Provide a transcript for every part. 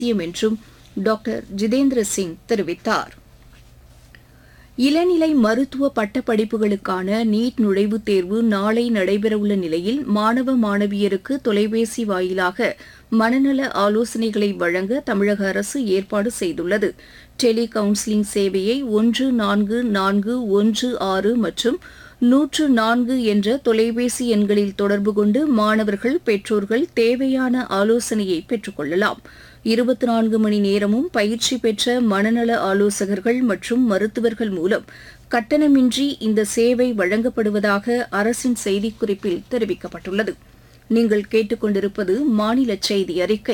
அவசியம் என்றும் டாக்டர் ஜிதேந்திர சிங் தெரிவித்தார் இளநிலை மருத்துவ பட்டப்படிப்புகளுக்கான நீட் நுழைவுத் தேர்வு நாளை நடைபெறவுள்ள நிலையில் மாணவ மாணவியருக்கு தொலைபேசி வாயிலாக மனநல ஆலோசனைகளை வழங்க தமிழக அரசு ஏற்பாடு செய்துள்ளது டெலி கவுன்சிலிங் சேவையை ஒன்று நான்கு நான்கு ஒன்று ஆறு மற்றும் நூற்று நான்கு என்ற தொலைபேசி எண்களில் தொடர்பு கொண்டு மாணவர்கள் பெற்றோர்கள் தேவையான ஆலோசனையை பெற்றுக் கொள்ளலாம் இருபத்தி நான்கு மணி நேரமும் பயிற்சி பெற்ற மனநல ஆலோசகர்கள் மற்றும் மருத்துவர்கள் மூலம் கட்டணமின்றி இந்த சேவை வழங்கப்படுவதாக அரசின் செய்திக்குறிப்பில் தெரிவிக்கப்பட்டுள்ளது நீங்கள் கேட்டுக்கொண்டிருப்பது மாநில செய்தி அறிக்கை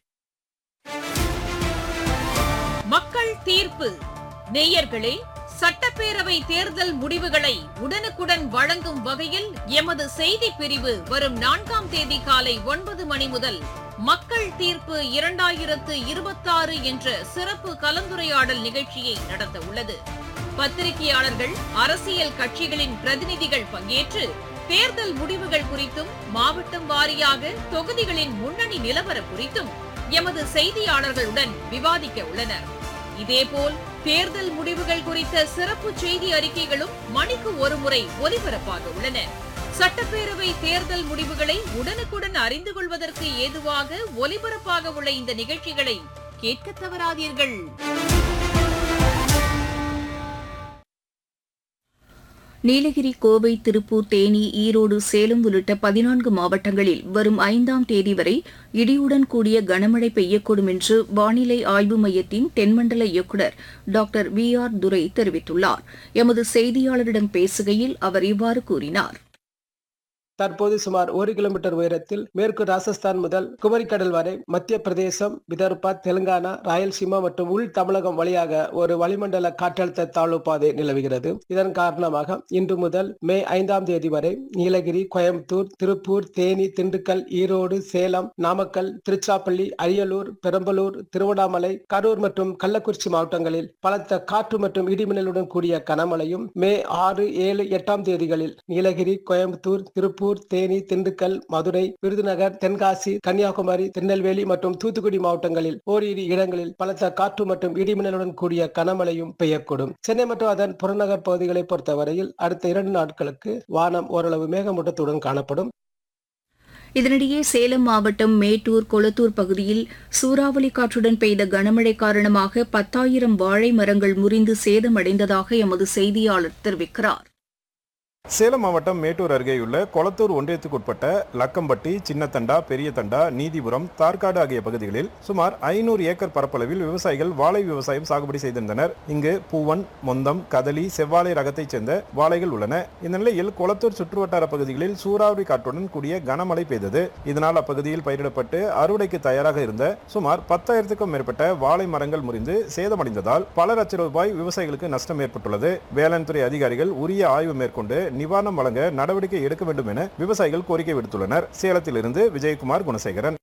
மக்கள் தீர்ப்பு நேயர்களே சட்டப்பேரவை தேர்தல் முடிவுகளை உடனுக்குடன் வழங்கும் வகையில் எமது செய்தி பிரிவு வரும் நான்காம் தேதி காலை ஒன்பது மணி முதல் மக்கள் தீர்ப்பு இரண்டாயிரத்து இருபத்தாறு என்ற சிறப்பு கலந்துரையாடல் நிகழ்ச்சியை நடத்த உள்ளது பத்திரிகையாளர்கள் அரசியல் கட்சிகளின் பிரதிநிதிகள் பங்கேற்று தேர்தல் முடிவுகள் குறித்தும் மாவட்டம் வாரியாக தொகுதிகளின் முன்னணி நிலவரம் குறித்தும் எமது செய்தியாளர்களுடன் விவாதிக்க உள்ளனர் இதேபோல் தேர்தல் முடிவுகள் குறித்த சிறப்பு செய்தி அறிக்கைகளும் மணிக்கு ஒருமுறை ஒலிபரப்பாக உள்ளன சட்டப்பேரவை தேர்தல் முடிவுகளை உடனுக்குடன் அறிந்து கொள்வதற்கு ஏதுவாக ஒலிபரப்பாக உள்ள இந்த நிகழ்ச்சிகளை கேட்க தவறாதீர்கள் நீலகிரி கோவை திருப்பூர் தேனி ஈரோடு சேலம் உள்ளிட்ட பதினான்கு மாவட்டங்களில் வரும் ஐந்தாம் தேதி வரை இடியுடன் கூடிய கனமழை பெய்யக்கூடும் என்று வானிலை ஆய்வு மையத்தின் தென்மண்டல இயக்குநர் டாக்டர் வி ஆர் துரை தெரிவித்துள்ளார் எமது செய்தியாளரிடம் பேசுகையில் அவர் இவ்வாறு கூறினார் தற்போது சுமார் ஒரு கிலோமீட்டர் உயரத்தில் மேற்கு ராஜஸ்தான் முதல் குமரிக்கடல் வரை மத்திய பிரதேசம் விதர்பா தெலுங்கானா ராயல்சீமா மற்றும் உள் தமிழகம் வழியாக ஒரு வளிமண்டல காற்றழுத்த தாழ்வு பாதை நிலவுகிறது இதன் காரணமாக இன்று முதல் மே ஐந்தாம் தேதி வரை நீலகிரி கோயம்புத்தூர் திருப்பூர் தேனி திண்டுக்கல் ஈரோடு சேலம் நாமக்கல் திருச்சிராப்பள்ளி அரியலூர் பெரம்பலூர் திருவண்ணாமலை கரூர் மற்றும் கள்ளக்குறிச்சி மாவட்டங்களில் பலத்த காற்று மற்றும் இடிமின்னலுடன் கூடிய கனமழையும் மே ஆறு ஏழு எட்டாம் தேதிகளில் நீலகிரி கோயம்புத்தூர் திருப்பூர் திருப்பூர் தேனி திண்டுக்கல் மதுரை விருதுநகர் தென்காசி கன்னியாகுமரி திருநெல்வேலி மற்றும் தூத்துக்குடி மாவட்டங்களில் ஓரிரு இடங்களில் பலத்த காற்று மற்றும் இடிமின்னலுடன் கூடிய கனமழையும் பெய்யக்கூடும் சென்னை மற்றும் அதன் புறநகர் பகுதிகளை பொறுத்தவரையில் அடுத்த இரண்டு நாட்களுக்கு வானம் ஓரளவு மேகமூட்டத்துடன் காணப்படும் இதனிடையே சேலம் மாவட்டம் மேட்டூர் கொளத்தூர் பகுதியில் சூறாவளி காற்றுடன் பெய்த கனமழை காரணமாக பத்தாயிரம் வாழை மரங்கள் முறிந்து சேதமடைந்ததாக எமது செய்தியாளர் தெரிவிக்கிறார் சேலம் மாவட்டம் மேட்டூர் அருகேயுள்ள கொளத்தூர் ஒன்றியத்துக்குட்பட்ட லக்கம்பட்டி சின்னத்தண்டா பெரியதண்டா நீதிபுரம் தார்காடு ஆகிய பகுதிகளில் சுமார் ஐநூறு ஏக்கர் பரப்பளவில் விவசாயிகள் வாழை விவசாயம் சாகுபடி செய்திருந்தனர் இங்கு பூவன் மொந்தம் கதலி செவ்வாழை ரகத்தைச் சேர்ந்த வாழைகள் உள்ளன இந்த நிலையில் கொளத்தூர் சுற்றுவட்டார பகுதிகளில் சூறாவளி காற்றுடன் கூடிய கனமழை பெய்தது இதனால் அப்பகுதியில் பயிரிடப்பட்டு அறுவடைக்கு தயாராக இருந்த சுமார் பத்தாயிரத்துக்கும் மேற்பட்ட வாழை மரங்கள் முறிந்து சேதமடைந்ததால் பல லட்சம் ரூபாய் விவசாயிகளுக்கு நஷ்டம் ஏற்பட்டுள்ளது வேளாண் துறை அதிகாரிகள் உரிய ஆய்வு மேற்கொண்டு நிவாரணம் வழங்க நடவடிக்கை எடுக்க வேண்டும் என விவசாயிகள் கோரிக்கை விடுத்துள்ளனர் சேலத்திலிருந்து விஜயகுமார் குணசேகரன்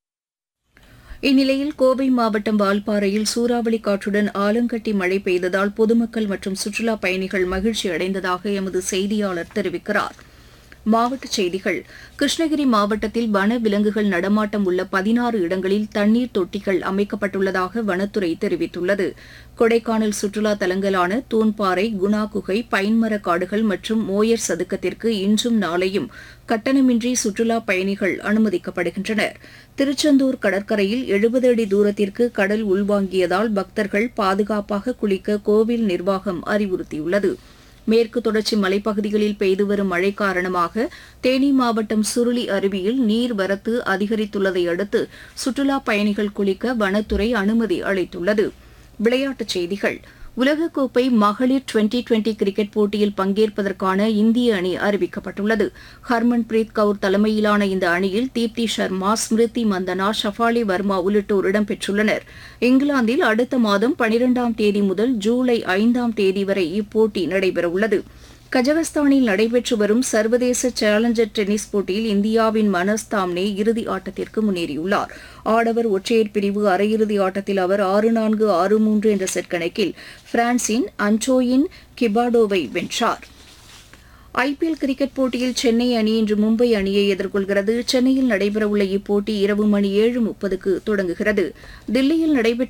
இந்நிலையில் கோவை மாவட்டம் வால்பாறையில் சூறாவளி காற்றுடன் ஆலங்கட்டி மழை பெய்ததால் பொதுமக்கள் மற்றும் சுற்றுலா பயணிகள் மகிழ்ச்சி அடைந்ததாக எமது செய்தியாளர் தெரிவிக்கிறார் மாவட்டச் செய்திகள் கிருஷ்ணகிரி மாவட்டத்தில் வன விலங்குகள் நடமாட்டம் உள்ள பதினாறு இடங்களில் தண்ணீர் தொட்டிகள் அமைக்கப்பட்டுள்ளதாக வனத்துறை தெரிவித்துள்ளது கொடைக்கானல் சுற்றுலா தலங்களான தூண்பாறை குணா குகை பைன்மர காடுகள் மற்றும் மோயர் சதுக்கத்திற்கு இன்றும் நாளையும் கட்டணமின்றி சுற்றுலா பயணிகள் அனுமதிக்கப்படுகின்றனர் திருச்செந்தூர் கடற்கரையில் எழுபது அடி தூரத்திற்கு கடல் உள்வாங்கியதால் பக்தர்கள் பாதுகாப்பாக குளிக்க கோவில் நிர்வாகம் அறிவுறுத்தியுள்ளது மேற்கு தொடர்ச்சி மலைப்பகுதிகளில் பெய்து வரும் மழை காரணமாக தேனி மாவட்டம் சுருளி அருவியில் நீர்வரத்து அதிகரித்துள்ளதை அடுத்து சுற்றுலா பயணிகள் குளிக்க வனத்துறை அனுமதி அளித்துள்ளது விளையாட்டுச் செய்திகள் உலகக்கோப்பை மகளிர் டுவெண்டி டுவெண்டி கிரிக்கெட் போட்டியில் பங்கேற்பதற்கான இந்திய அணி அறிவிக்கப்பட்டுள்ளது ஹர்மன்பிரீத் கவுர் தலைமையிலான இந்த அணியில் தீப்தி சர்மா ஸ்மிருதி மந்தனா ஷஃபாலி வர்மா உள்ளிட்டோர் இடம்பெற்றுள்ளனர் இங்கிலாந்தில் அடுத்த மாதம் பனிரெண்டாம் தேதி முதல் ஜூலை ஐந்தாம் தேதி வரை இப்போட்டி நடைபெறவுள்ளது கஜகஸ்தானில் நடைபெற்று வரும் சர்வதேச சேலஞ்சர் டென்னிஸ் போட்டியில் இந்தியாவின் மனஸ் தாம்னே இறுதி ஆட்டத்திற்கு முன்னேறியுள்ளார் ஆடவர் ஒற்றையர் பிரிவு அரையிறுதி ஆட்டத்தில் அவர் ஆறு நான்கு ஆறு மூன்று என்ற செட் கணக்கில் பிரான்சின் அன்டோயின் கிபாடோவை வென்றார் ஐபிஎல் கிரிக்கெட் போட்டியில் சென்னை அணி இன்று மும்பை அணியை எதிர்கொள்கிறது சென்னையில் நடைபெறவுள்ள இப்போட்டி இரவு மணி ஏழு முப்பதுக்கு தொடங்குகிறது தில்லியில் நடைபெற்ற